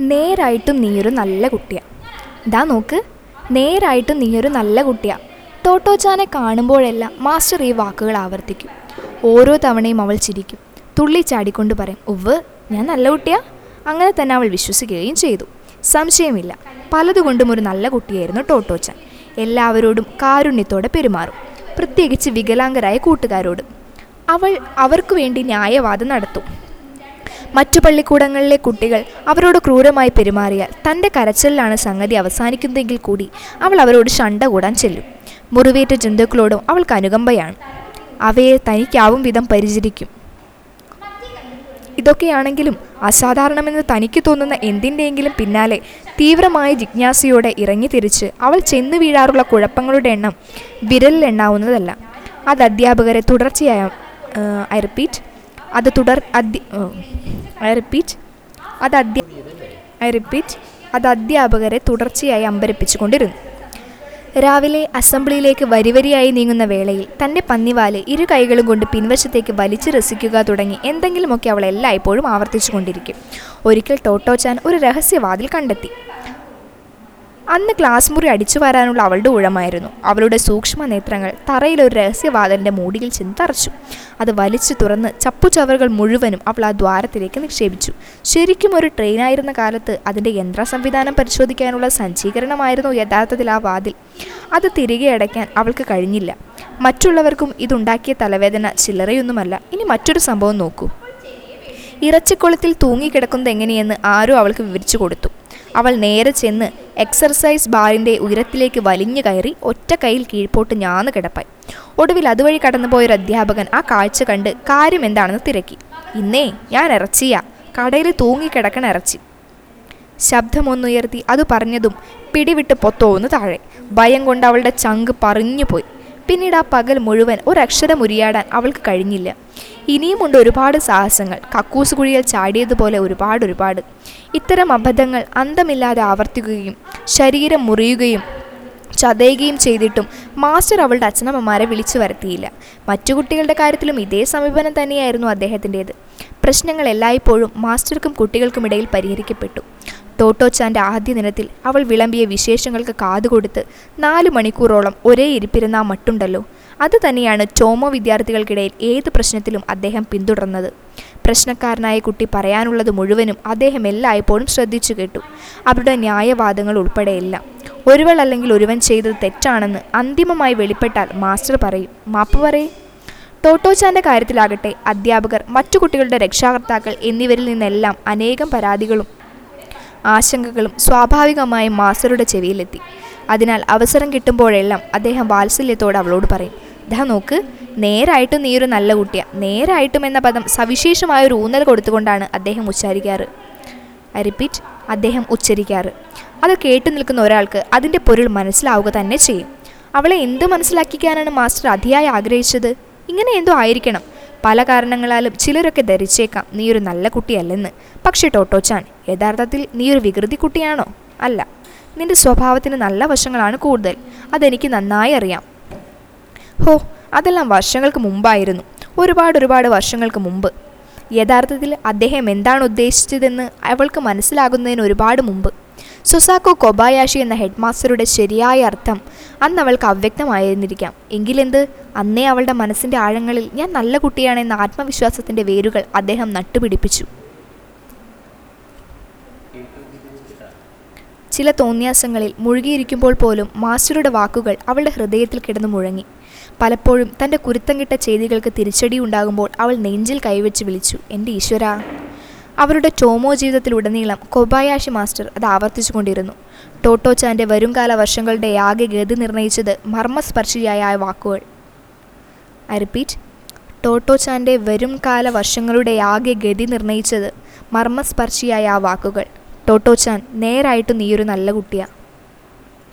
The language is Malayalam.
നേരായിട്ടും നീയൊരു നല്ല കുട്ടിയാ ഇതാ നോക്ക് നേരായിട്ടും നീയൊരു നല്ല കുട്ടിയാ ടോട്ടോച്ചാനെ കാണുമ്പോഴെല്ലാം മാസ്റ്റർ ഈ വാക്കുകൾ ആവർത്തിക്കും ഓരോ തവണയും അവൾ ചിരിക്കും തുള്ളി ചാടിക്കൊണ്ട് പറയും ഉവ്വ് ഞാൻ നല്ല കുട്ടിയാ അങ്ങനെ തന്നെ അവൾ വിശ്വസിക്കുകയും ചെയ്തു സംശയമില്ല പലതുകൊണ്ടും ഒരു നല്ല കുട്ടിയായിരുന്നു ടോട്ടോച്ചാൻ എല്ലാവരോടും കാരുണ്യത്തോടെ പെരുമാറും പ്രത്യേകിച്ച് വികലാംഗരായ കൂട്ടുകാരോട് അവൾ അവർക്കു വേണ്ടി ന്യായവാദം നടത്തും മറ്റു പള്ളിക്കൂടങ്ങളിലെ കുട്ടികൾ അവരോട് ക്രൂരമായി പെരുമാറിയാൽ തൻ്റെ കരച്ചിലാണ് സംഗതി അവസാനിക്കുന്നതെങ്കിൽ കൂടി അവൾ അവരോട് ശണ്ട കൂടാൻ ചെല്ലും മുറിവേറ്റ ജന്തുക്കളോടും അവൾക്ക് അനുകമ്പയാണ് അവയെ തനിക്കാവും വിധം പരിചരിക്കും ഇതൊക്കെയാണെങ്കിലും അസാധാരണമെന്ന് തനിക്ക് തോന്നുന്ന എന്തിൻ്റെയെങ്കിലും പിന്നാലെ തീവ്രമായ ജിജ്ഞാസയോടെ ഇറങ്ങിത്തിരിച്ച് അവൾ ചെന്നു വീഴാറുള്ള കുഴപ്പങ്ങളുടെ എണ്ണം വിരലിലെണ്ണാവുന്നതല്ല അത് അധ്യാപകരെ തുടർച്ചയായ ഐ റിപ്പീറ്റ് അത് തുടർ അധ്യ ഐ റിപ്പീറ്റ് അത് അധ്യ ഐ റിപ്പീറ്റ് അത് അധ്യാപകരെ തുടർച്ചയായി അമ്പരപ്പിച്ചുകൊണ്ടിരുന്നു രാവിലെ അസംബ്ലിയിലേക്ക് വരിവരിയായി നീങ്ങുന്ന വേളയിൽ തൻ്റെ പന്നിവാല് ഇരു കൈകളും കൊണ്ട് പിൻവശത്തേക്ക് വലിച്ചു രസിക്കുക തുടങ്ങി എന്തെങ്കിലുമൊക്കെ അവൾ എല്ലായ്പ്പോഴും ആവർത്തിച്ചുകൊണ്ടിരിക്കും ഒരിക്കൽ ടോട്ടോച്ചാൻ ഒരു രഹസ്യവാതിൽ കണ്ടെത്തി അന്ന് ക്ലാസ് മുറി അടിച്ചു വരാനുള്ള അവളുടെ ഊഴമായിരുന്നു അവളുടെ സൂക്ഷ്മ നേത്രങ്ങൾ തറയിൽ ഒരു രഹസ്യവാതിലിൻ്റെ മൂടിയിൽ ചെന്ന് തറച്ചു അത് വലിച്ചു തുറന്ന് ചപ്പുചവറുകൾ മുഴുവനും അവൾ ആ ദ്വാരത്തിലേക്ക് നിക്ഷേപിച്ചു ശരിക്കും ഒരു ട്രെയിനായിരുന്ന കാലത്ത് അതിൻ്റെ യന്ത്ര സംവിധാനം പരിശോധിക്കാനുള്ള സജ്ജീകരണമായിരുന്നു യഥാർത്ഥത്തിൽ ആ വാതിൽ അത് തിരികെ അടയ്ക്കാൻ അവൾക്ക് കഴിഞ്ഞില്ല മറ്റുള്ളവർക്കും ഇതുണ്ടാക്കിയ തലവേദന ചില്ലറയൊന്നുമല്ല ഇനി മറ്റൊരു സംഭവം നോക്കൂ ഇറച്ചിക്കുളത്തിൽ തൂങ്ങിക്കിടക്കുന്നത് എങ്ങനെയെന്ന് ആരോ അവൾക്ക് വിവരിച്ചു കൊടുത്തു അവൾ നേരെ ചെന്ന് എക്സർസൈസ് ബാറിൻ്റെ ഉയരത്തിലേക്ക് വലിഞ്ഞു കയറി ഒറ്റ കൈയിൽ കീഴ്പോട്ട് ഞാന്ന് കിടപ്പായി ഒടുവിൽ അതുവഴി കടന്നുപോയൊരു അധ്യാപകൻ ആ കാഴ്ച കണ്ട് കാര്യം എന്താണെന്ന് തിരക്കി ഇന്നേ ഞാൻ ഇറച്ചിയാ കടയിൽ തൂങ്ങിക്കിടക്കണ ഇറച്ചി ശബ്ദമൊന്നുയർത്തി അത് പറഞ്ഞതും പിടിവിട്ട് പൊത്തോന്ന് താഴെ ഭയം കൊണ്ട് അവളുടെ ചങ്ക് പറിഞ്ഞുപോയി പിന്നീട് ആ പകൽ മുഴുവൻ ഒരക്ഷരം ഉരിയാടാൻ അവൾക്ക് കഴിഞ്ഞില്ല ഇനിയുമുണ്ട് ഒരുപാട് സാഹസങ്ങൾ കക്കൂസ് കുഴിയിൽ ചാടിയതുപോലെ ഒരുപാട് ഒരുപാട് ഇത്തരം അബദ്ധങ്ങൾ അന്തമില്ലാതെ ആവർത്തിക്കുകയും ശരീരം മുറിയുകയും ചതയുകയും ചെയ്തിട്ടും മാസ്റ്റർ അവളുടെ അച്ഛനമ്മമാരെ വിളിച്ചു വരുത്തിയില്ല മറ്റു കുട്ടികളുടെ കാര്യത്തിലും ഇതേ സമീപനം തന്നെയായിരുന്നു അദ്ദേഹത്തിൻ്റേത് പ്രശ്നങ്ങൾ എല്ലായ്പ്പോഴും മാസ്റ്റർക്കും കുട്ടികൾക്കുമിടയിൽ പരിഹരിക്കപ്പെട്ടു ടോട്ടോച്ചാൻ്റെ ആദ്യ ദിനത്തിൽ അവൾ വിളമ്പിയ വിശേഷങ്ങൾക്ക് കാതുകൊടുത്ത് നാല് മണിക്കൂറോളം ഒരേ ഇരിപ്പിരുന്ന ആ മട്ടുണ്ടല്ലോ അത് തന്നെയാണ് ചോമോ വിദ്യാർത്ഥികൾക്കിടയിൽ ഏത് പ്രശ്നത്തിലും അദ്ദേഹം പിന്തുടർന്നത് പ്രശ്നക്കാരനായ കുട്ടി പറയാനുള്ളത് മുഴുവനും അദ്ദേഹം എല്ലായ്പ്പോഴും ശ്രദ്ധിച്ചു കേട്ടു അവരുടെ ന്യായവാദങ്ങൾ ഉൾപ്പെടെയെല്ലാം ഒരുവൾ അല്ലെങ്കിൽ ഒരുവൻ ചെയ്തത് തെറ്റാണെന്ന് അന്തിമമായി വെളിപ്പെട്ടാൽ മാസ്റ്റർ പറയും മാപ്പ് പറയും ടോട്ടോച്ചാൻ്റെ കാര്യത്തിലാകട്ടെ അധ്യാപകർ മറ്റു കുട്ടികളുടെ രക്ഷാകർത്താക്കൾ എന്നിവരിൽ നിന്നെല്ലാം അനേകം പരാതികളും ആശങ്കകളും സ്വാഭാവികമായും മാസ്റ്ററുടെ ചെവിയിലെത്തി അതിനാൽ അവസരം കിട്ടുമ്പോഴെല്ലാം അദ്ദേഹം വാത്സല്യത്തോടെ അവളോട് പറയും ദാ നോക്ക് നേരായിട്ടും നീ ഒരു നല്ല കുട്ടിയാ നേരായിട്ടും എന്ന പദം സവിശേഷമായ ഒരു ഊന്നൽ കൊടുത്തുകൊണ്ടാണ് അദ്ദേഹം ഉച്ചാരിക്കാറ് ഐ റിപ്പീറ്റ് അദ്ദേഹം ഉച്ചരിക്കാറ് അത് കേട്ടു നിൽക്കുന്ന ഒരാൾക്ക് അതിൻ്റെ പൊരുൾ മനസ്സിലാവുക തന്നെ ചെയ്യും അവളെ എന്ത് മനസ്സിലാക്കിക്കാനാണ് മാസ്റ്റർ അതിയായി ആഗ്രഹിച്ചത് ഇങ്ങനെ എന്തോ ആയിരിക്കണം പല കാരണങ്ങളാലും ചിലരൊക്കെ ധരിച്ചേക്കാം നീ ഒരു നല്ല കുട്ടിയല്ലെന്ന് പക്ഷേ ടോട്ടോച്ചാൻ യഥാർത്ഥത്തിൽ നീ ഒരു വികൃതി കുട്ടിയാണോ അല്ല നിന്റെ സ്വഭാവത്തിന് നല്ല വശങ്ങളാണ് കൂടുതൽ അതെനിക്ക് നന്നായി അറിയാം ഹോ അതെല്ലാം വർഷങ്ങൾക്ക് മുമ്പായിരുന്നു ഒരുപാട് ഒരുപാട് വർഷങ്ങൾക്ക് മുമ്പ് യഥാർത്ഥത്തിൽ അദ്ദേഹം എന്താണ് ഉദ്ദേശിച്ചതെന്ന് അവൾക്ക് മനസ്സിലാകുന്നതിന് ഒരുപാട് മുമ്പ് സുസാക്കോ കൊബായാഷി എന്ന ഹെഡ് മാസ്റ്ററുടെ ശരിയായ അർത്ഥം അന്ന് അവൾക്ക് അവ്യക്തമായിരുന്നിരിക്കാം എങ്കിലെന്ത് അന്നേ അവളുടെ മനസ്സിൻ്റെ ആഴങ്ങളിൽ ഞാൻ നല്ല കുട്ടിയാണെന്ന ആത്മവിശ്വാസത്തിൻ്റെ വേരുകൾ അദ്ദേഹം നട്ടുപിടിപ്പിച്ചു ചില തോന്നിയാസങ്ങളിൽ മുഴുകിയിരിക്കുമ്പോൾ പോലും മാസ്റ്ററുടെ വാക്കുകൾ അവളുടെ ഹൃദയത്തിൽ കിടന്നു മുഴങ്ങി പലപ്പോഴും തൻ്റെ കുരുത്തം കിട്ട ചെയ്തികൾക്ക് തിരിച്ചടി ഉണ്ടാകുമ്പോൾ അവൾ നെഞ്ചിൽ കൈവച്ച് വിളിച്ചു എൻ്റെ ഈശ്വര അവരുടെ ടോമോ ജീവിതത്തിലുടനീളം കൊബായാഷി മാസ്റ്റർ അത് ആവർത്തിച്ചുകൊണ്ടിരുന്നു ടോട്ടോച്ചാൻ്റെ വരുംകാല വർഷങ്ങളുടെ ആകെ ഗതി നിർണയിച്ചത് മർമ്മസ്പർശിയായ ആ വാക്കുകൾ ഐ റിപ്പീറ്റ് ടോട്ടോച്ചാൻ്റെ വരുംകാല വർഷങ്ങളുടെ ആകെ ഗതി നിർണയിച്ചത് മർമ്മസ്പർശിയായ ആ വാക്കുകൾ ടോട്ടോച്ചാൻ നേരായിട്ട് നീയൊരു നല്ല കുട്ടിയാ